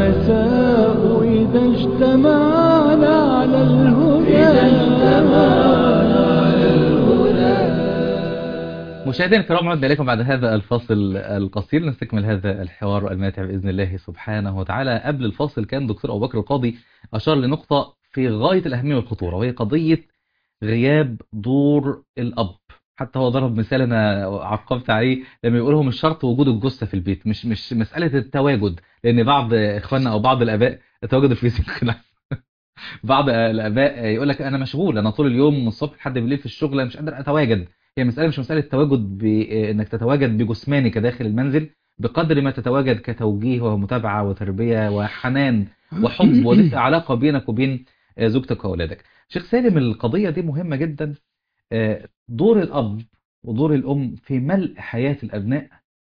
الرؤساء إذا اجتمعنا على الهدى مشاهدينا الكرام عدنا إليكم بعد هذا الفاصل القصير نستكمل هذا الحوار الماتع بإذن الله سبحانه وتعالى قبل الفاصل كان دكتور أبو بكر القاضي أشار لنقطة في غاية الأهمية والخطورة وهي قضية غياب دور الأب حتى هو ضرب مثال أنا عقبت عليه لما يقول هو مش شرط وجود الجثة في البيت مش مش مسألة التواجد لأن بعض إخواننا أو بعض الآباء التواجد الفيزيائي بعض الآباء يقول لك أنا مشغول أنا طول اليوم من الصبح لحد بالليل في الشغل مش قادر أتواجد هي مسألة مش مسألة تواجد بأنك تتواجد بجسمانك داخل المنزل بقدر ما تتواجد كتوجيه ومتابعة وتربية وحنان وحب ودفء علاقة بينك وبين زوجتك وأولادك شيخ سالم القضية دي مهمة جدا دور الأب ودور الأم في ملء حياة الأبناء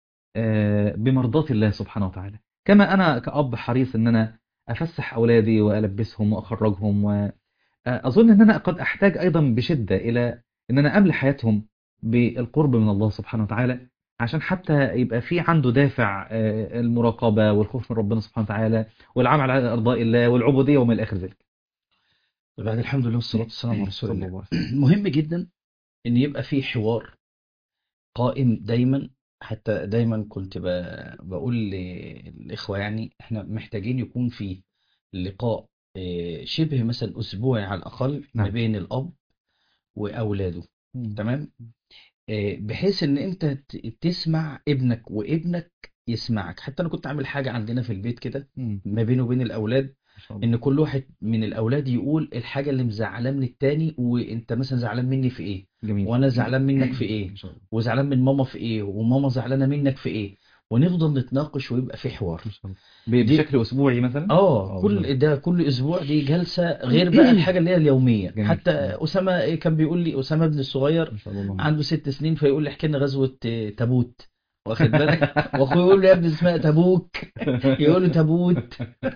بمرضاة الله سبحانه وتعالى كما أنا كأب حريص أن أنا أفسح أولادي وألبسهم وأخرجهم وأظن أن أنا قد أحتاج أيضا بشدة إلى أن أنا أملى حياتهم بالقرب من الله سبحانه وتعالى عشان حتى يبقى في عنده دافع المراقبة والخوف من ربنا سبحانه وتعالى والعمل على إرضاء الله والعبودية وما إلى آخر ذلك بعد الحمد لله والصلاة والسلام على رسول الله مهم جدا ان يبقى في حوار قائم دايما حتى دايما كنت بقول للإخوة يعني احنا محتاجين يكون في لقاء شبه مثلا أسبوعي على الأقل نعم. ما بين الأب وأولاده تمام بحيث ان انت ت- تسمع ابنك وابنك يسمعك حتى انا كنت عامل حاجة عندنا في البيت كده مم. ما بينه وبين الاولاد ما شاء الله. ان كل واحد من الاولاد يقول الحاجة اللي مزعلاه من التاني وانت مثلا زعلان مني في ايه جميل وانا زعلان منك في ايه ما شاء الله وزعلان من ماما في ايه وماما زعلانة منك في ايه ونفضل نتناقش ويبقى في حوار ما شاء الله ب- دي- بشكل أسبوعي مثلا اه كل ده كل اسبوع دي جلسة غير بقى الحاجة اللي هي اليومية جميل. حتى اسامة كان بيقول لي اسامة ابن الصغير ما شاء الله عنده ست سنين فيقول لي احكي لنا غزوة آه، تابوت واخد بالك واخوه يقول له يا ابني اسمها تابوك يقول له تابوت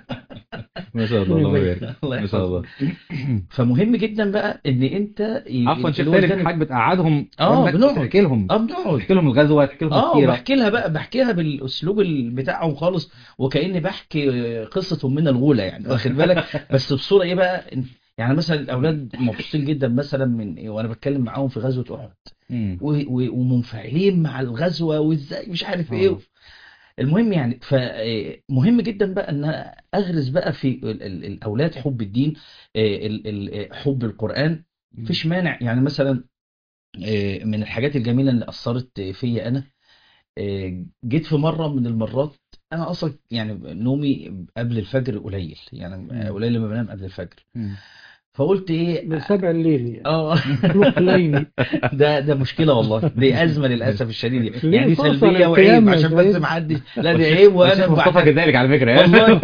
ما شاء الله الله يبارك الله ما شاء الله فمهم جدا بقى ان انت ي- عفوا شيخ الوالدين- سالم حاج بتقعدهم آه، جنبك بنقعد. تحكي لهم اه بنقعد تحكي لهم الغزوه تحكي لهم اه السيره بحكي لها بقى بحكيها بالاسلوب ال- بتاعهم خالص وكاني بحكي قصه امنا الاولى يعني واخد بالك بس بصوره ايه بقى إن- يعني مثلا الاولاد مبسوطين جدا مثلا من إيه وانا بتكلم معاهم في غزوه احد مم. و- و- ومنفعلين مع الغزوه وازاي مش عارف ايه آه. المهم يعني فمهم جدا بقى ان أنا اغرس بقى في ال- ال- الاولاد حب الدين آه، ال- ال- حب القران مفيش مانع يعني مثلا آه، من الحاجات الجميله اللي اثرت فيا انا آه، جيت في مره من المرات انا اصلا يعني نومي قبل الفجر قليل يعني قليل لما بنام قبل الفجر مم. فقلت ايه بسبع الليل يعني اه روح ليلي ده ده مشكله والله دي ازمه للاسف الشديد ليه يعني دي فرصة سلبيه وعيب للقيام يا عشان بس سيد؟ ما حدش لا دي عيب وانا الشيخ مصطفى بعد- كذلك على فكره والله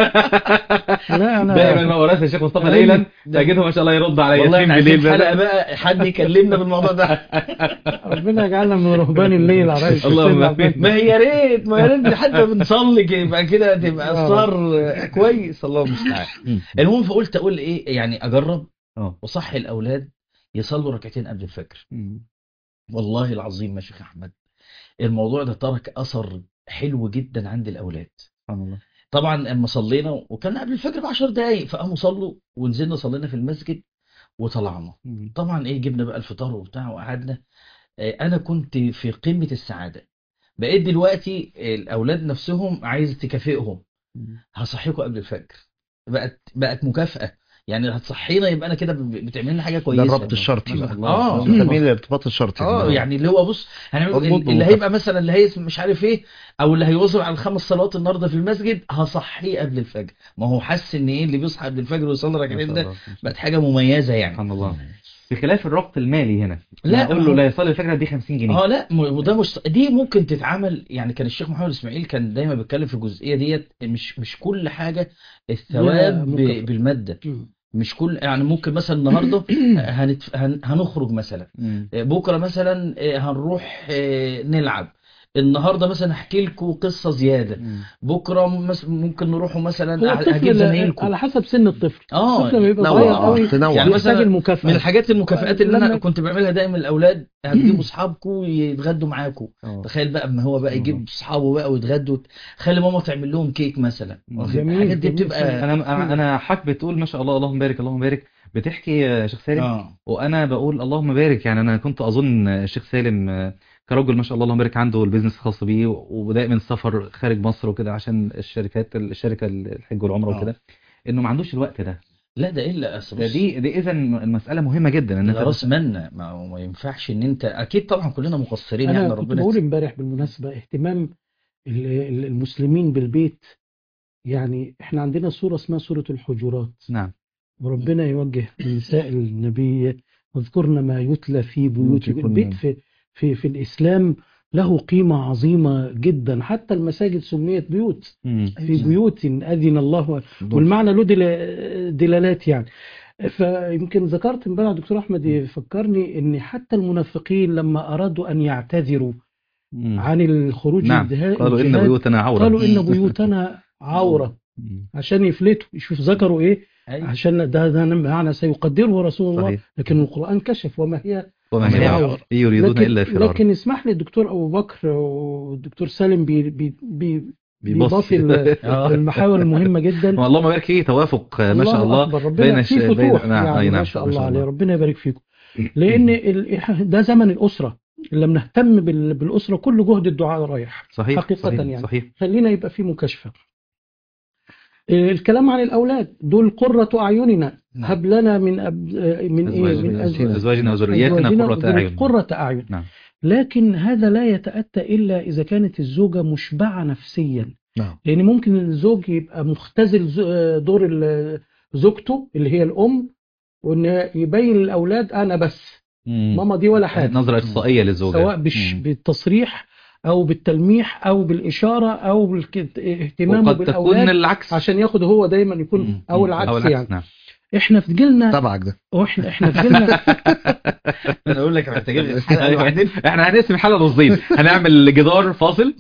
لا انا دايما ما ورث الشيخ مصطفى ليلا تجده ما شاء الله يرد على والله ياسين احنا عايزين بالليل حلقه بقى. بقى حد يكلمنا بالموضوع ده ربنا يجعلنا من رهبان الليل على رأي اللهم سيدنا آمين. عبد ما هي يا ريت ما يا ريت حتى بنصلي كده، يبقى كده تبقى آه. الصار كويس الله المستعان مم. المهم فقلت اقول ايه يعني اجرب اه وصحي الاولاد يصلوا ركعتين قبل الفجر مم. والله العظيم يا شيخ احمد الموضوع ده ترك اثر حلو جدا عند الاولاد سبحان الله طبعا لما صلينا وكان قبل الفجر ب 10 دقايق فقاموا صلوا ونزلنا صلينا في المسجد وطلعنا مم. طبعا ايه جبنا بقى الفطار وبتاع وقعدنا آه، انا كنت في قمة السعادة بقيت دلوقتي الاولاد نفسهم عايز تكافئهم مم. هصحيكم قبل الفجر بقت بقت مكافأة يعني هتصحينا يبقى انا كده ب- بتعمل لنا حاجة ده كويسة الربط الشرطي ما شاء بقى الله. آه. بنسميه الارتباط الشرطي اه يعني اللي هو بص هنعمل اضبط اللي ومكافأة. هيبقى مثلا اللي هي مش عارف ايه او اللي هيواظب على الخمس صلوات النهارده في المسجد هصحيه قبل الفجر ما هو حس ان ايه اللي بيصحى قبل الفجر ويصلي ما ركعتين شاء ده الله. ما شاء الله. بقت حاجه مميزه يعني سبحان الله بخلاف الربط المالي هنا لا، لا اقول ما له هو- لا يصلي الفجر دي 50 جنيه اه لا م- وده مش دي ممكن تتعمل يعني كان الشيخ محمد اسماعيل كان دايما بيتكلم في الجزئيه ديت مش مش كل حاجه الثواب ب- مكافأة. بالماده مم. مش كل يعني ممكن مثلا النهارده هنتف... هن... هنخرج مثلا مم. بكره مثلا هنروح نلعب النهارده مثلا احكي لكم قصه زياده مم. بكره مس- ممكن نروحوا مثلا هو هجيب الطفل زمايلكم على حسب سن الطفل اه الطفل لما يبقى تنوع، صغير آه، قوي تنوع. يعني يحتاج مثلا المكافأة من الحاجات المكافآت اللي انا لما- كنت بعملها دايما الاولاد هتجيبوا اصحابكم يتغدوا معاكم آه. تخيل بقى اما هو بقى يجيب اصحابه بقى ويتغدوا خلي ماما تعمل لهم كيك مثلا واخد- جميل، الحاجات دي جميل. بتبقى انا انا انا حضرتك بتقول ما شاء الله اللهم بارك اللهم بارك بتحكي يا شيخ سالم اه وانا بقول اللهم بارك يعني انا كنت اظن الشيخ سالم آه، كرجل ما شاء الله اللهم بارك عنده البيزنس الخاص بيه ودائما السفر خارج مصر وكده عشان الشركات الشركه الحج والعمره آه. وكده انه ما عندوش الوقت ده لا ده الا أصل ده بص، دي دي اذا المساله مهمه جدا ان ده انت راس مالنا ما, هو ما ينفعش ان انت اكيد طبعا كلنا مقصرين انا يعني كنت ربنا بقول امبارح بالمناسبه اهتمام ال- ال- المسلمين بالبيت يعني احنا عندنا سوره اسمها سوره الحجرات نعم وربنا يوجه لنساء النبي واذكرن ما يتلى في بيوتكم بيوتكن. البيت في في في الاسلام له قيمه عظيمه جدا حتى المساجد سميت بيوت مم. في بيوت اذن الله والمعنى له دل- دلالات يعني فيمكن ذكرت امبارح دكتور احمد يفكرني ان حتى المنافقين لما ارادوا ان يعتذروا مم. عن الخروج نعم الجها- قالوا ان الجهاد، بيوتنا عوره قالوا ان بيوتنا عوره مم. عشان يفلتوا يشوف ذكروا ايه أيوة. عشان ده ده معنى سيقدره رسول الله صحيح لكن القران كشف وما هي وما هي عوره عورة. إن يريدون لكن, الا فرارا لكن اسمح لي الدكتور ابو بكر والدكتور سالم بي بي بي بيبص بيضاف ال- آه. المحاور المهمه جدا اللهم بارك فيه توافق آه، ما شاء الله أكبر. ربنا بين في الش- بين- فتوح نعم، يعني أي ما نعم، شاء ما الله شاء عليه الله. ربنا يبارك فيكم لان ال- ده زمن الاسره لما نهتم بال- بالاسره كل جهد الدعاء رايح صحيح حقيقة صحيح يعني. صحيح خلينا يبقى في مكاشفه آه، الكلام عن الاولاد دول قره اعيننا نعم. هب لنا من أب... آه، من ايه من أزواجنا أزواج- أزواجنا وذرياتنا أزواجنا قرة أعين قرة أعين نعم لكن هذا لا يتأتى إلا إذا كانت الزوجة مشبعة نفسيا نعم لأن ممكن الزوج يبقى مختزل ز- آه، دور ال- زوجته اللي هي الأم وإن يبين للأولاد أنا بس مم. ماما دي ولا حاجة نظرة إقصائية للزوجة سواء بش مم. بالتصريح أو بالتلميح أو بالإشارة أو باهتمامه وقد تكون بالأولاد العكس عشان ياخد هو دايما مم. يكون أو مم. العكس يعني نعم إحنا في جيلنا تبعك ده وإحنا إحنا في جيلنا انا اقول لك محتاجين الحلقه لوحدنا احنا هنقسم الحلقة نصين هنعمل جدار فاصل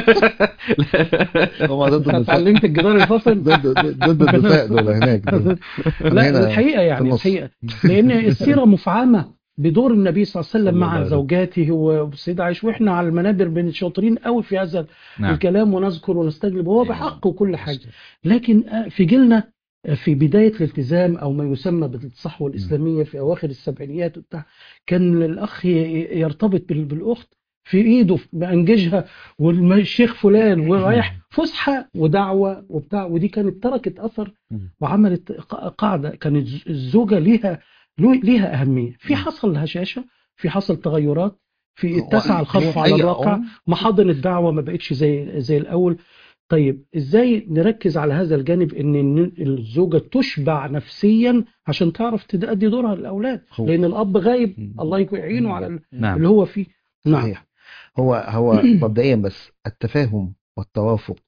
هم ضد النساء اتعلمت الجدار الفاصل ضد ضد النساء دول هناك دول. لا هنا الحقيقه في يعني النص. الحقيقه لان السيره مفعمه بدور النبي صلى الله عليه وسلم صلى الله مع عليه وسلم. زوجاته والسيده عائشه واحنا على المنابر بن شاطرين قوي في هذا نعم الكلام ونذكر ونستجلب وهو بحق وكل حاجه لكن في جيلنا في بدايه الالتزام او ما يسمى بالصحوه الاسلاميه في اواخر السبعينيات وبتاع كان الاخ ي- يرتبط بال- بالاخت في ايده بانججها والشيخ فلان ورايح فسحه ودعوه وبتاع ودي كانت تركت اثر مم. وعملت ق- قاعده كانت ز- الزوجه ليها له- ليها اهميه في حصل هشاشه في حصل تغيرات في اتسع الخطف على أي الواقع أم محاضن الدعوه ما بقتش زي زي الاول طيب ازاي نركز على هذا الجانب ان إن الزوجه تشبع نفسيا عشان تعرف تأدي دورها للاولاد هو- لان الاب غايب مم. الله يكون يعينه على ال- نعم اللي هو فيه نعم صحيح هو هو مبدئيا بس التفاهم والتوافق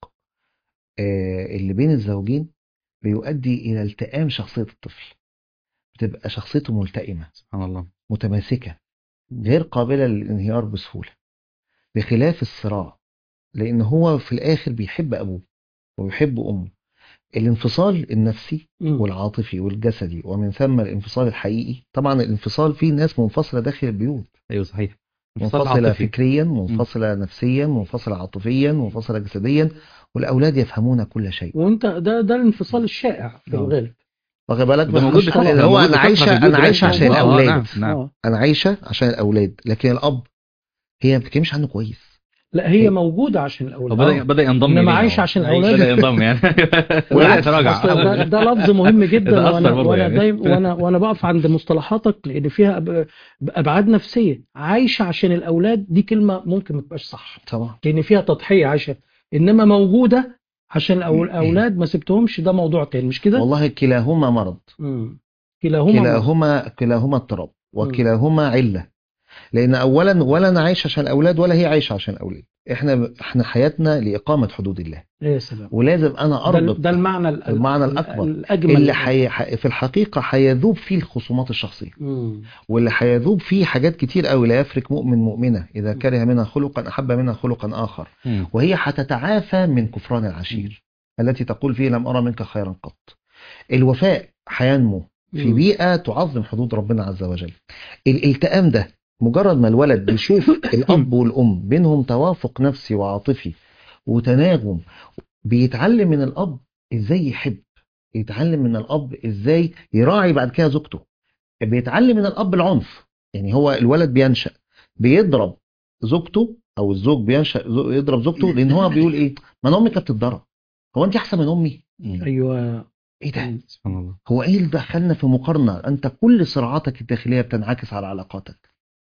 آه، اللي بين الزوجين بيؤدي إلى التئام شخصية الطفل بتبقى شخصيته ملتئمة سبحان الله متماسكة غير قابلة للانهيار بسهولة بخلاف الصراع لأن هو في الآخر بيحب أبوه ويحب أمه الانفصال النفسي مم. والعاطفي والجسدي ومن ثم الانفصال الحقيقي طبعا الانفصال فيه ناس منفصلة داخل البيوت ايوه صحيح انفصال منفصلة عاطفي. فكريا منفصلة نفسيا منفصلة عاطفيا منفصلة جسديا والأولاد يفهمون كل شيء وانت ده ده الانفصال الشائع في آه. الغالب واخد بالك ده موجود مش- بكثرة، اللي هو موجود أنا بكثرة عايشة في البيوت أنا عايشة دلوقتي. عشان آه، آه، الأولاد نعم نعم آه. أنا عايشة عشان الأولاد لكن الأب هي ما بتتكلمش عنه كويس لا هي موجوده عشان الاولاد وبدأ بدأ ينضم انما إلينا عايش هو. عشان بدأ الاولاد ينضم يعني ولا والعكس. يتراجع أصل ده, ده لفظ مهم جدا ده أثر وانا برضه وانا يعني. دايم وانا وانا بقف عند مصطلحاتك لان فيها أب- ابعاد نفسيه عايشه عشان الاولاد دي كلمه ممكن ما تبقاش صح طبعا لان فيها تضحيه عايشه انما موجوده عشان الأول- الاولاد ما سبتهمش ده موضوع تاني مش كده؟ والله كلاهما مرض مم. كلاهما كلاهما كلاهما اضطراب وكلاهما علة لان اولا ولا انا عايش عشان الاولاد ولا هي عايشه عشان الاولاد احنا احنا حياتنا لاقامه حدود الله يا سلام ولازم انا ده, اربط ده المعنى ال- المعنى ال- الأكبر. الاجمل اللي حي... ح- في الحقيقه هيذوب فيه الخصومات الشخصيه مم. واللي هيذوب فيه حاجات كتير قوي لا يفرق مؤمن مؤمنه اذا كره منها خلقا احب منها خلقا اخر مم. وهي هتتعافى من كفران العشير التي تقول فيه لم أرى منك خيرا قط الوفاء هينمو في مم. بيئة تعظم حدود ربنا عز وجل الالتئام ده مجرد ما الولد بيشوف الأب والأم بينهم توافق نفسي وعاطفي وتناغم بيتعلم من الأب إزاي يحب يتعلم من الأب إزاي يراعي بعد كده زوجته بيتعلم من الأب العنف يعني هو الولد بينشأ بيضرب زوجته أو الزوج بينشأ زو- يضرب زوجته لأن هو بيقول إيه ما أنا أمي كانت بتتضرب هو أنت أحسن من أمي مم. ايوه إيه ده سبحان الله هو ايه اللي دخلنا في مقارنه انت كل صراعاتك الداخليه بتنعكس على علاقاتك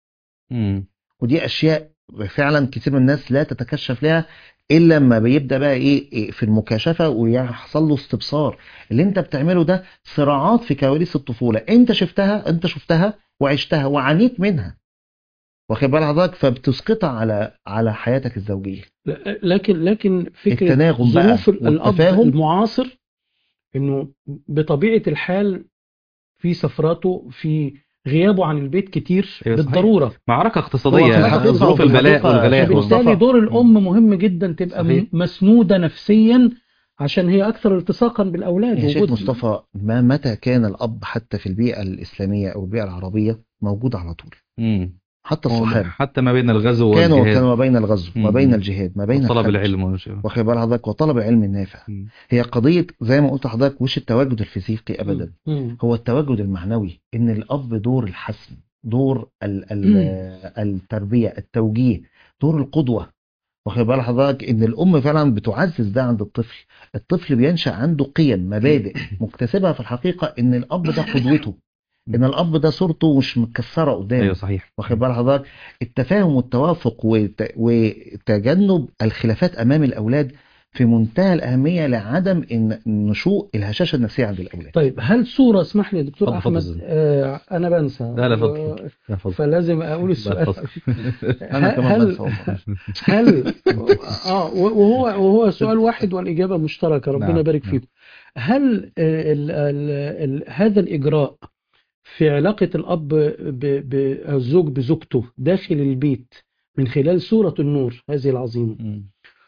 مم. ودي اشياء فعلا كتير من الناس لا تتكشف لها الا لما بيبدا بقى ايه إيه في المكاشفه ويحصل له استبصار اللي انت بتعمله ده صراعات في كواليس الطفوله انت شفتها انت شفتها وعشتها وعانيت منها واخد بال حضرتك فبتسقطها على على حياتك الزوجيه ل- لكن لكن فكره التناغم بقى ظروف ال- الاب والتفاهم. المعاصر انه بطبيعه الحال في سفراته في غيابه عن البيت كتير أيوة صحيح. بالضروره معركة هو في اقتصادية الحقيقة- ظروف في البلاء الحقيقة والغلاء شبه والظروف. فبالتالي دور الام مهم جدا تبقى صحيح. م- مسنوده نفسيا عشان هي اكثر التصاقا بالاولاد يا شيخ وجود- مصطفى ما متى كان الاب حتى في البيئه الاسلاميه او البيئه العربيه موجود على طول مم. حتى الصحابه حتى ما بين الغزو كانوا والجهاد كانوا ما بين الغزو ما مم. بين الجهاد ما بين طلب الحج. العلم والشيء. واخد بال حضرتك وطلب العلم النافع مم. هي قضيه زي ما قلت لحضرتك مش التواجد الفيزيقي ابدا مم. هو التواجد المعنوي ان الاب دور الحسم دور ال ال التربيه التوجيه دور القدوه واخد بال حضرتك ان الام فعلا بتعزز ده عند الطفل الطفل بينشا عنده قيم مبادئ مكتسبها في الحقيقه ان الاب ده قدوته ان الاب ده صورته مش متكسره قدامه ايوه صحيح واخد بال حضرتك التفاهم والتوافق وت- وتجنب الخلافات امام الاولاد في منتهى الاهميه لعدم ان نشوء الهشاشه النفسيه عند الاولاد طيب هل صورة اسمح لي يا دكتور اتفضل، احمد اتفضل. آه انا بنسى لا، لا، اتفضل. و- لا، اتفضل. فلازم اقول السؤال اتفضل. انا كمان هل بنسى والله. هل اه وهو وهو سؤال واحد والاجابه مشتركه ربنا نعم، يبارك نعم. فيكم هل آه، ال ال ال هذا الاجراء في علاقه الاب ب- ب- الزوج بزوجته داخل البيت من خلال سوره النور هذه العظيمه مم.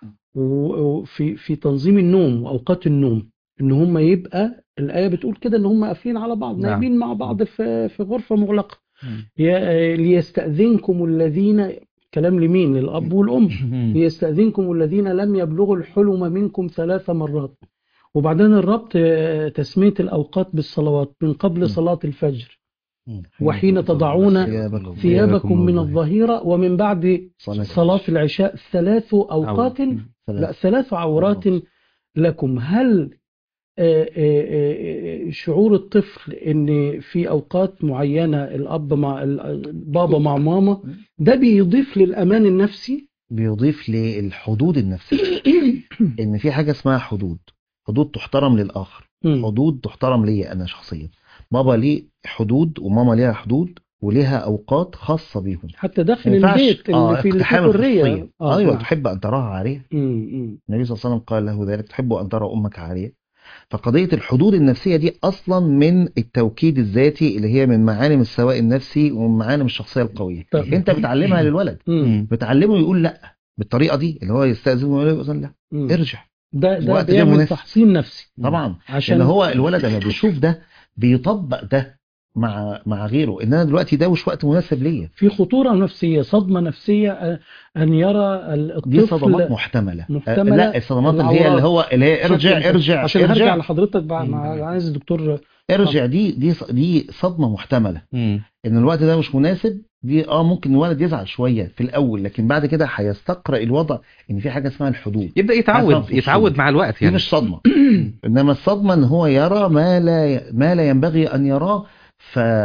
و- وفي في تنظيم النوم واوقات النوم ان هم يبقى الايه بتقول كده ان هم قافلين على بعض نعم. نايمين مع بعض في في غرفه مغلقه مم. يا- ليستأذنكم الذين كلام لمين للأب والأم مم. ليستأذنكم الذين لم يبلغوا الحلم منكم ثلاث مرات وبعدين الربط آه، تسمية الأوقات بالصلوات من قبل صلاة الفجر وحين تضعون ثيابكم ثيابكم من الظهيرة ومن بعد صلاة صلاة العشاء ثلاث أوقات لا ثلاث عورات لكم هل آه، آه، آه، شعور الطفل ان في اوقات معينه الاب مع البابا مع ماما ده بيضيف للامان النفسي بيضيف للحدود النفسيه ان في حاجه اسمها حدود حدود تحترم للاخر مم. حدود تحترم ليا انا شخصيا بابا ليه حدود وماما ليها حدود وليها اوقات خاصه بيهم حتى داخل ما ينفعش- البيت اللي اه فيه اللي فيه اقتحام حريه الخصوصيه آه، ايوه نعم. تحب ان تراها عاريه مم، مم. النبي صلى الله عليه وسلم قال له ذلك تحب ان ترى امك عاريه فقضيه الحدود النفسيه دي اصلا من التوكيد الذاتي اللي هي من معالم السواء النفسي ومن معالم الشخصيه القويه طب. انت بتعلمها للولد مم. بتعلمه يقول لا بالطريقه دي اللي هو يستاذن ويقول له لا مم. ارجع ده ده وقت غير بيعمل مناسب. تحصين نفسي طبعا عشان لان هو الولد لما بيشوف ده بيطبق ده مع مع غيره ان انا دلوقتي ده مش وقت مناسب ليا في خطوره نفسيه صدمه نفسيه آه، ان يرى دي صدمات الطفل محتمله محتملة. آه، لا الصدمات اللي هي العورات. اللي هو اللي هي ارجع بشكل- ارجع عشان هرجع ارجع لحضرتك بقى مم. مع عايز الدكتور ارجع دي دي دي صدمه محتمله مم. ان الوقت ده مش مناسب دي اه ممكن الولد يزعل شويه في الاول لكن بعد كده هيستقرأ الوضع ان في حاجه اسمها الحدود يبدأ حسب يتعود الخصوصية. يتعود مع الوقت دي يعني مش صدمه انما الصدمه ان هو يرى ما لا ما لا ينبغي ان يراه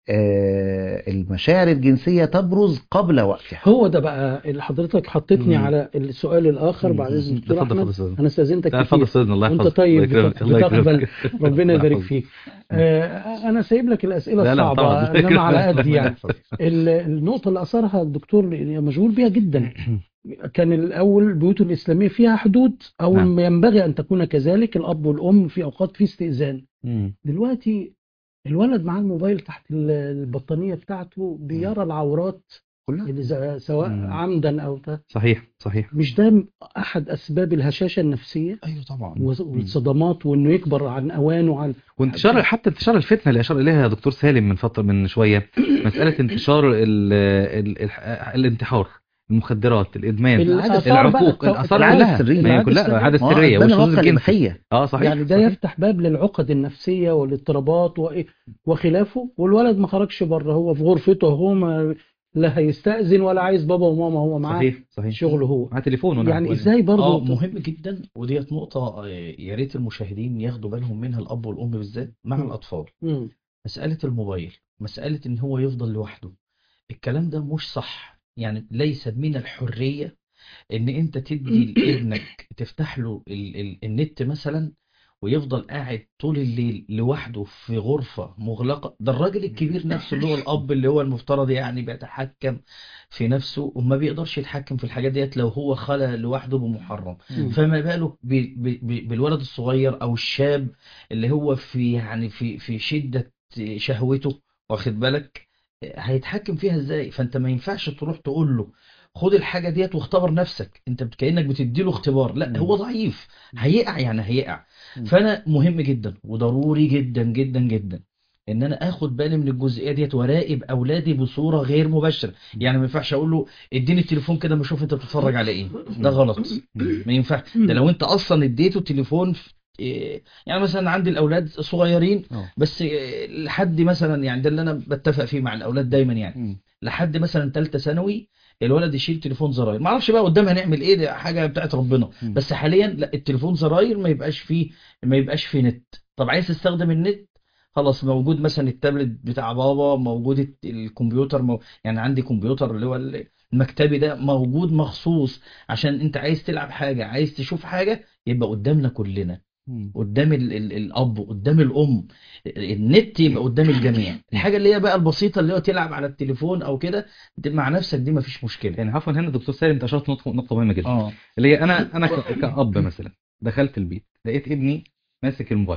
آه، المشاعر الجنسية تبرز قبل وقتها هو ده بقى اللي حضرتك حطيتني مم. على السؤال الاخر مم. بعد اذن اتفضل دكتور اتفضل احمد استاذ انا استاذنتك لا اتفضل كتير استاذنا الله وانت يحفظك طيب الله يكرمك بت- الله بتقبل يكرمك ربنا الله يبارك يحفظك. فيك آه، انا سايب لك الاسئله لا لا طبعا الصعبه انما على قد الله يعني يحفظك. ال- النقطه اللي اثرها الدكتور مشغول بيها جدا كان الاول البيوت الاسلاميه فيها حدود او نعم. ينبغي ان تكون كذلك الاب والام في اوقات في استئذان مم. دلوقتي الولد معاه الموبايل تحت ال- البطانيه بتاعته بيرى العورات كلها اللي ز- سواء مم. عمدا او ت- صحيح صحيح مش ده احد اسباب الهشاشه النفسيه ايوه طبعا وز- والصدمات وانه يكبر عن اوانه عن وانتشار حتى انتشار الفتنه اللي اشار اليها دكتور سالم من فتره من شويه مساله انتشار ال ال ال الانتحار المخدرات الادمان الآثار بقى العقوق الط- الاثار العادة كلها السرية. ما هي العادة كلها السرية. العاده ما هو السريه ده والشذوذ الواقع الجنسي الإباحية اه صحيح يعني ده صحيح. يفتح باب للعقد النفسيه والاضطرابات وإيه وخلافه والولد ما خرجش بره هو في غرفته هو ما لا هيستأذن ولا عايز بابا وماما هو معاه صحيح صحيح شغله هو مع تليفونه نعم. يعني ازاي اه برضه مهم جدا وديت نقطة آه، يا ريت المشاهدين ياخدوا بالهم منها الأب والأم بالذات مع مم. الأطفال مم. مسألة الموبايل مسألة إن هو يفضل لوحده الكلام ده مش صح يعني ليس من الحرية إن أنت تدي لابنك تفتح له ال ال النت مثلا ويفضل قاعد طول الليل لوحده في غرفة مغلقة ده الراجل الكبير نفسه اللي هو الأب اللي هو المفترض يعني بيتحكم في نفسه وما بيقدرش يتحكم في الحاجات ديت لو هو خلى لوحده بمحرم مم. فما باله ب- ب- ب- بالولد الصغير او الشاب اللي هو في يعني في في شدة شهوته واخد بالك هيتحكم فيها ازاي فانت ما ينفعش تروح تقول له خد الحاجة ديت واختبر نفسك انت بت- كأنك بتديله اختبار لا مم. هو ضعيف هيقع يعني هيقع مم. فانا مهم جدا وضروري جدا جدا جدا ان انا اخد بالي من الجزئيه ديت وراقب اولادي بصوره غير مباشره يعني ما ينفعش اقول له اديني التليفون كده ما اشوف انت بتتفرج على ايه ده غلط ما ينفعش ده لو انت اصلا اديته تليفون في إيه، يعني مثلا عندي الاولاد صغيرين آه. بس إيه، لحد مثلا يعني ده اللي انا بتفق فيه مع الاولاد دايما يعني مم. لحد مثلا ثالثه ثانوي الولد يشيل تليفون زراير ما اعرفش بقى قدام هنعمل ايه دي حاجه بتاعت ربنا مم. بس حاليا لا التليفون زراير ما يبقاش فيه ما يبقاش فيه نت طب عايز تستخدم النت خلاص موجود مثلا التابلت بتاع بابا موجود الت- الكمبيوتر مو... يعني عندي كمبيوتر اللي هو ال- المكتبي ده موجود مخصوص عشان انت عايز تلعب حاجة عايز تشوف حاجة يبقى قدامنا كلنا مم. قدام ال ال الاب قدام الام النت يبقى قدام الجميع الحاجة اللي هي بقى البسيطة اللي هو تلعب على التليفون او كده دي مع نفسك دي مفيش مشكلة يعني عفوا هنا دكتور سالم انت اشرت نقطه نقطه مهمه جدا اه اللي هي انا انا ك- كأب مثلا دخلت البيت لقيت ابني ماسك الموبايل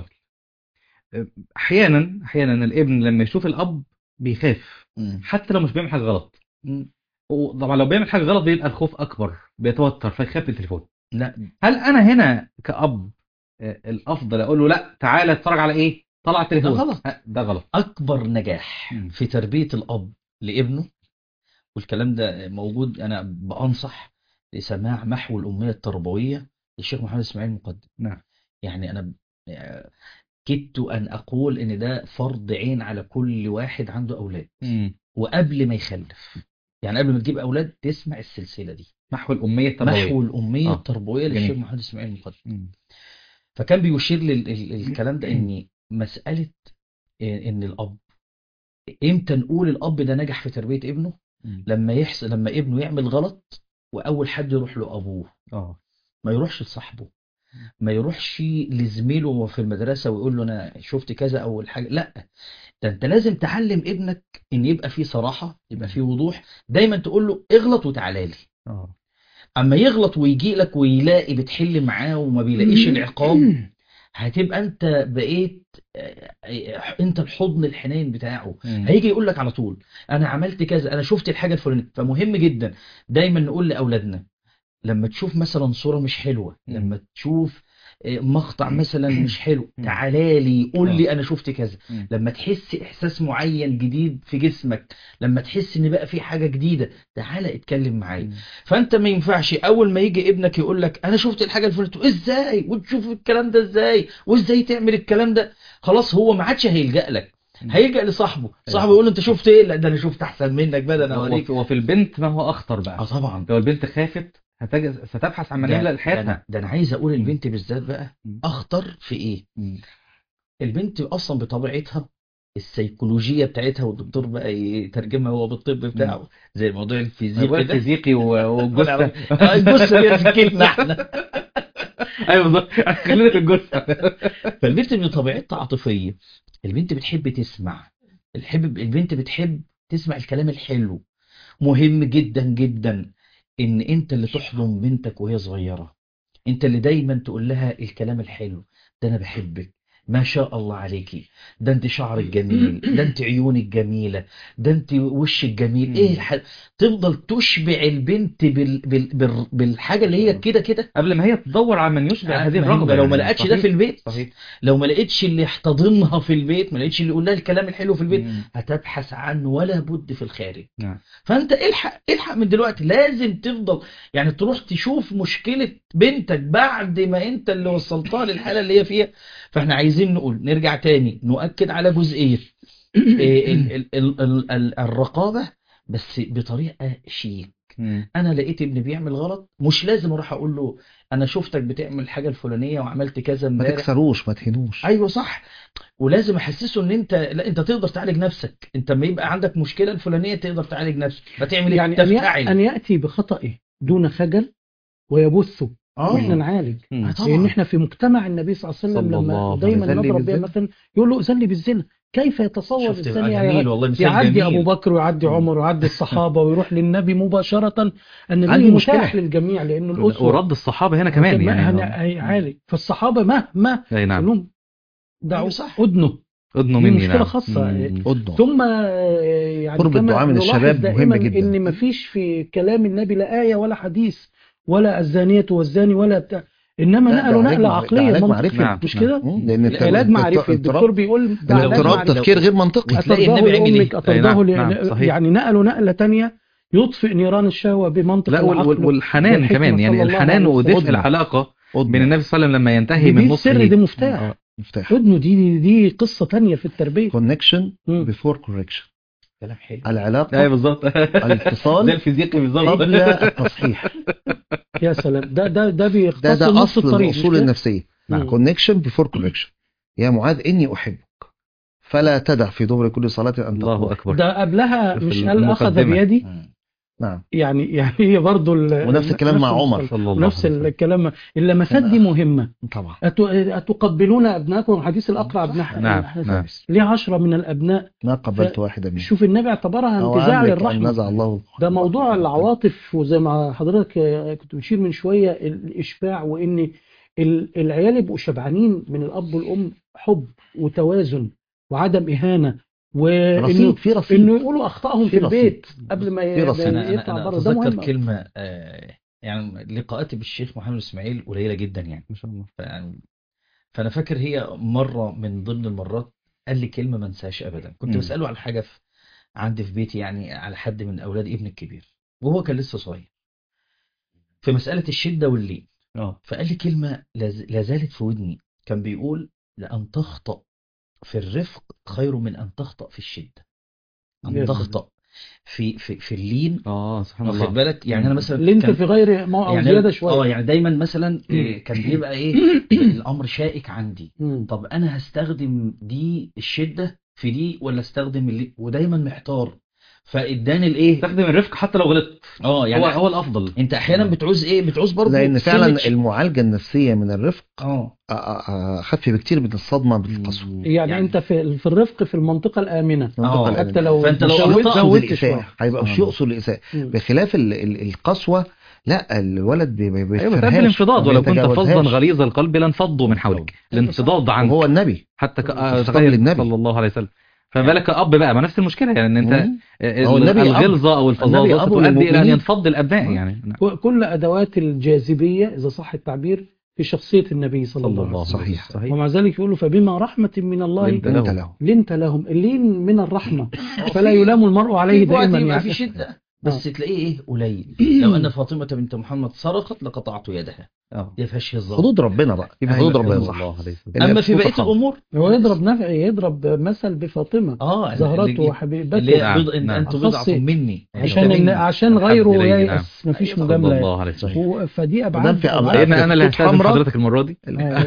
احيانا احيانا الابن لما يشوف الاب بيخاف مم. حتى لو مش بيعمل حاجه غلط مم. وطبعا لو بيعمل حاجه غلط بيبقى الخوف اكبر بيتوتر فيخاف من التليفون لا هل انا هنا كأب آه، الافضل اقول له لا تعالى اتفرج على ايه طلع التليفون ده غلط. آه، ده غلط اكبر نجاح مم. في تربية الاب لابنه والكلام ده موجود انا بانصح لسماع محو الامية التربوية للشيخ محمد اسماعيل المقدم نعم يعني انا آه، كدت ان اقول ان ده فرض عين على كل واحد عنده اولاد وقبل ما يخلف يعني قبل ما تجيب اولاد تسمع السلسلة دي محو الاميه التربويه محو الامية آه. التربوية جميل. للشيخ محمد اسماعيل المقدم مم. فكان بيشير للكلام ده ان مسألة ان الاب امتى نقول الاب ده نجح في تربية ابنه مم. لما يحصل لما ابنه يعمل غلط واول حد يروح له ابوه اه ما يروحش لصاحبه ما يروحش لزميله وهو في المدرسة ويقول له انا شفت كذا او الحاجة لا ده انت لازم تعلم ابنك ان يبقى فيه صراحة يبقى فيه وضوح دايما تقول له اغلط وتعالى لي اه اما يغلط ويجي لك ويلاقي بتحل معاه وما بيلاقيش العقاب هتبقى انت بقيت آه، آه، انت الحضن الحنين بتاعه مم. هيجي يقول لك على طول انا عملت كذا انا شفت الحاجه الفلانيه فمهم جدا دايما نقول لاولادنا لما تشوف مثلا صوره مش حلوه مم. لما تشوف آه، مقطع مثلا مش حلو مم. تعالى لي قول آه. لي انا شفت كذا مم. لما تحس احساس معين جديد في جسمك لما تحس ان بقى في حاجه جديده تعالى اتكلم معايا مم. فانت ما ينفعش اول ما يجي ابنك يقول لك انا شفت الحاجه الفلانيه تقول ازاي وتشوف الكلام ده ازاي وازاي تعمل الكلام ده خلاص هو ما عادش هيلجأ لك مم. هيلجأ لصاحبه صاحبه يقول له انت شفت ايه لا ده انا شفت احسن منك بقى ده انا وفي, اوريك وفي البنت ما هو اخطر اه بقى طبعا لو البنت خافت هتج... ستبحث عن من ده, يملأ ده, حياتها انا, ده انا عايز اقول البنت بالذات بقى مم. اخطر في ايه مم. البنت اصلا بطبيعتها السيكولوجيه بتاعتها والدكتور بقى يترجمها هو بالطب بتاعه زي موضوع الفيزياء موضوع كده الفيزيقي و- والجثة آه، الجثه دي سكتنا احنا ايوه بالظبط خلينا في الجثة فالبنت بطبيعتها عاطفيه البنت بتحب تسمع الحب البنت بتحب تسمع الكلام الحلو مهم جدا جدا ان انت اللي تحضن بنتك وهي صغيره انت اللي دايما تقول لها الكلام الحلو ده انا بحبك ما شاء الله عليكي ده انت شعرك جميل ده انت عيونك جميله ده انت وشك جميل ايه الح... تفضل تشبع البنت بال... بال... بال... بالحاجه اللي هي كده كده قبل ما هي تدور على من يشبع هذه الرغبة لو ما يعني. لقتش ده صحيح. في البيت صحيح لو ما لقيتش اللي يحتضنها في البيت ما لقيتش اللي يقول لها الكلام الحلو في البيت مم. هتبحث عنه ولا بد في الخارج نعم. فانت الحق الحق من دلوقتي لازم تفضل يعني تروح تشوف مشكلة بنتك بعد ما انت اللي وصلتها للحالة اللي هي فيها فاحنا عايزين نقول نرجع تاني نؤكد على جزئية إيه، ال- ال- ال- ال- ال- الرقابة بس بطريقة شيك مم. انا لقيت ابني بيعمل غلط مش لازم اروح اقول له انا شفتك بتعمل الحاجة الفلانية وعملت كذا ما امبارح تكسروش ما تهنوش ايوه صح ولازم احسسه ان انت لا انت تقدر تعالج نفسك انت لما يبقى عندك مشكله الفلانيه تقدر تعالج نفسك فتعمل ايه يعني أن يأ- تفعل أن يأتي بخطئه دون خجل ويبثه واحنا اه نعالج مم. آه طبعا لان احنا في مجتمع النبي صلى الله عليه صلى وسلم الله لما عليه دايما وسلم. نضرب بها بالزنا. مثلا يقول له اذن بالزنا كيف يتصور شفت الانسان بقى يعني جميل والله مثال يعدي جميل ابو بكر ويعدي عمر ويعدي الصحابه ويروح للنبي مباشره النبي عندي مشكلة. متاح للجميع لانه الاسوه ورد الصحابة هنا كمان ما- يعني هن- هيعالج فالصحابه مهما اي نعم كلهم دعوا أيوة صح. ادنوا اذنوا دي مني مشكلة نعم خاصة. مم. قدوا ثم آه، يعني قرب كما الدعاء من نلاحظ الشباب دائما مهم جدا. ان ما فيش في كلام النبي لا آية ولا حديث ولا الزانية والزاني ولا بتاع انما لا، ده نقلوا علاج نقلة مع- ده عقلية علاج منطق- معرفي. نعم. مش نعم. كده؟ مم، لان الت- علاج معرفي الت- الدكتور بيقول ده علاج الاضطراب معرفي تفكير غير منطقي هتلاقي أترضاه النبي عمل لأمك إيه؟ أترضاه أي نعم، ل- نعم، صحيح. يعني نقلوا نقلة تانية يطفئ نيران الشهوة بمنطق لا وال- وال- العقل والحنان والحكمة كمان يعني صلى الله الحنان عليه ودفء وسلم. العلاقة قدوا. بين النبي صلى الله عليه وسلم لما ينتهي دي من السر نصحه دي مفتاح آه. مفتاح ودنه دي دي قصة تانية في التربية كونكشن مم. بيفور كوركشن كلام حلو العلاقه ايوه بالظبط الاتصال زي الفيزيقي بالظبط قبل التصحيح يا سلام ده ده ده ده بيختصر ده نص اصل الطريق مش الاصول كده؟ النفسيه مم. كونكشن بيفور كوركشن يا معاذ اني احبك فلا تدع في دبر كل صلاه ان الله تقول اكبر ده قبلها في مش قال اخذ المقدمة. بيدي مم. نعم يعني يعني هي برضه ال- ونفس الكلام مع عمر. المسألة. صلى الله نفس عليه وسلم. الكلام اللمسات دي مهمة طبعا أت- أتقبلون أبنائكم حديث الأقرع بن ح- نعم، حسن. نعم. ليه عشرة من الأبناء ما قبلت واحده منهم شوف النبي اعتبرها أو انتزاع أملك أن للرحمة نزع الله ده موضوع العواطف وزي ما حضرتك آه، كنت بتشير من شوية الإشباع وإن ال- العيال يبقوا شبعانين من الأب والأم حب وتوازن وعدم إهانة وإنه رصيد في رصيد إنه يقولوا أخطائهم في في رصيد. البيت قبل ما في ي- رصيد. انا انا يطلع انا بره ده اتذكر مهم كلمه آه، يعني لقاءاتي بالشيخ محمد اسماعيل قليله جدا يعني ما شاء الله فيعني فانا فاكر هي مره من ضمن المرات قال لي كلمه ما انساهاش ابدا كنت مم. بساله على حاجه في عندي في بيتي يعني على حد من اولاد ابني الكبير وهو كان لسه صغير في مساله الشده واللين اه فقال لي كلمه لاز- لا زالت في ودني كان بيقول لان تخطأ في الرفق خير من ان تخطأ في الشده يا ان سلام. تخطأ في في في اللين اه سبحان واخد الله بالك يعني انا مثلا اللي انت كان- في غير ما أو يعني زيادة اه شوية يعني دايما مثلا إيه، كان بيبقى ايه الامر شائك عندي مم. طب انا هستخدم دي الشده في دي ولا استخدم اللي ودايما محتار فاداني الايه استخدم الرفق حتى لو غلطت اه يعني هو هو الافضل انت احيانا بتعوز ايه بتعوز برضه لان فعلا سمة- المعالجه النفسيه من الرفق اه أ- أ- اخف بكتير من الصدمه بالقسوه يعني, يعني- انت في في الرفق في المنطقة الآمنة منطقة الأمان. حتى لو فأنت لو زودت أخطأت يقصد زودت الإساءة شوية هيبقى مش آه. يقصد الإساءة مم. بخلاف ال- ال- القسوة لا الولد بي- بي- ايوه بتقابل بيفرهاش الانفضاض ما ولو كنت فظا بيتجاوزهاش. غليظ القلب لانفضوا من حولك الانفضاض عنك وهو النبي حتى ك... آه، انفضاض تخيل للنبي. صلى الله عليه وسلم فما بالك كأب بقى ما نفس المشكلة يعني ان انت مم. ال- هو النبي أب. الغلظة او النبي الفظاظة أب تؤدي الى ان للمؤمنين. ينفض الابناء مم. يعني نعم. ك- كل أدوات الجاذبية إذا صح التعبير في شخصية النبي صلى صلى الله عليه الله وسلم عليه صحيح. وسلم. صحيح ومع ذلك يقولوا فبما رحمة من الله لنت انت له. له لنت لهم اللين من الرحمة فلا يلام المرء عليه في وقت دائما يبقى يعني في شده بس تلاقيه ايه قليل لو ان فاطمه بنت محمد سرقت لقطعت يدها اه دي فيهاش هزار حدود ربنا بقى في أيوة، حدود ربنا صلى صح الله عليه وسلم. إنها اما في بصوت بقيه حق. الامور هو يضرب نفع يضرب مثل بفاطمه اه زهرته اللي- وحبيبته اللي هي نعم، بض... إن نعم. انت بضعه أخص- مني عشان أنت إن مني. عشان أحب غيره إليه، ييأس مفيش أيوة، صلى مجامله الله عليه وسلم هو- فدي ودام ابعاد في أبعاد. أبعاد. لان انا اللي خطوط هستاذن حمراء. حضرتك المره دي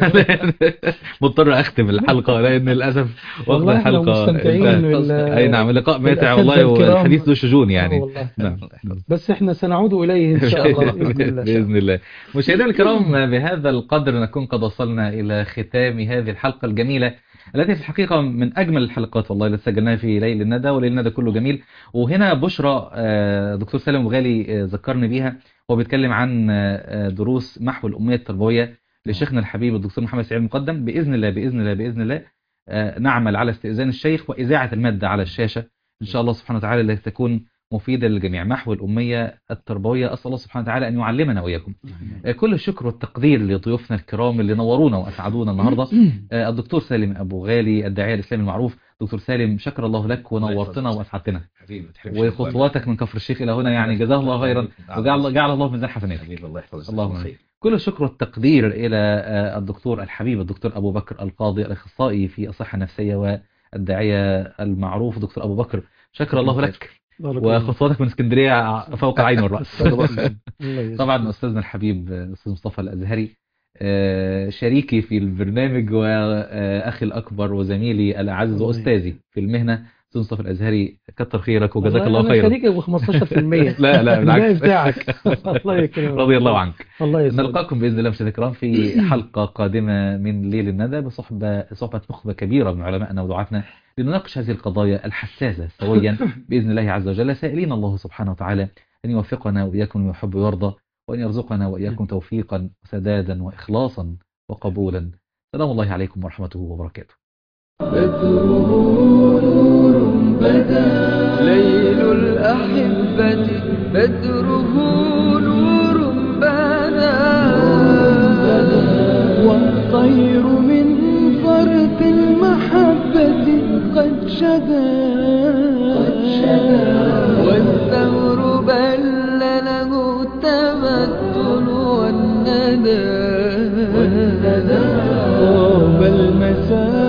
مضطر اختم الحلقه لان للاسف وقت والله إحنا الحلقه مستمتعين انتهى. بال- اي نعم اللقاء ماتع بالأساتذة والله الكرام. والحديث ذو شجون آه يعني والله. نعم بس احنا سنعود اليه ان شاء الله باذن الله بإذن الله مشاهدينا الكرام بهذا القدر نكون قد وصلنا إلى ختام هذه الحلقة الجميلة التي في الحقيقة من أجمل الحلقات والله التي سجلناها في ليل الندى وليل الندى كله جميل وهنا بشرى آه، دكتور سالم غالي آه، ذكرني بيها هو بيتكلم عن آه، دروس محو الأمية التربوية لشيخنا الحبيب الدكتور محمد سعيد المقدم بإذن الله بإذن الله بإذن الله آه، نعمل على استئذان الشيخ وإذاعة المادة على الشاشة إن شاء الله سبحانه وتعالى لتكون مفيدة للجميع محو الأمية التربوية أسأل الله سبحانه وتعالى أن يعلمنا وإياكم آه، كل الشكر والتقدير لضيوفنا الكرام اللي نورونا وأسعدونا النهاردة آه، الدكتور سالم أبو غالي الداعية الإسلامي المعروف دكتور سالم شكر الله لك ونورتنا وأسعدتنا حبيبي ما تحرمش وخطواتك من كفر الشيخ إلى هنا يعني جزاه الله خيرا وجعل جعل الله في ميزان حسناتك حبيبي الله يحفظك اللهم خير كل الشكر والتقدير إلى آه، الدكتور الحبيب الدكتور أبو بكر القاضي الأخصائي في الصحة النفسية والداعية المعروف دكتور أبو بكر شكر الله لك بارك الله. وخطواتك من اسكندرية فوق العين والرأس الله يجزاك. طبعا أستاذنا الحبيب أستاذ مصطفى الأزهري آه، شريكي في البرنامج وأخي الأكبر وزميلي الأعز الله وأستاذي في المهنة أستاذ مصطفى الأزهري كتر خيرك وجزاك والله الله أنا خيرا شريكك ب 15% لا لا الباقي بالعكس بتاعك الله يكرمك رضي الله عنك الله يسعدك نلقاكم باذن الله مشاهدينا الكرام في حلقه قادمه من ليل الندى بصحبه صحبه نخبه كبيره من علمائنا ودعاتنا لنناقش هذه القضايا الحساسه سويا باذن الله عز وجل سائلين الله سبحانه وتعالى ان يوفقنا واياكم لما يحب ويرضى وان يرزقنا واياكم توفيقا وسدادا واخلاصا وقبولا سلام الله عليكم ورحمته وبركاته بدره نور بدا ليل الأحبة بدره نور بدا والطير من فرط المحبة قد شدا والثور بل له التمثل والندى طاب المساء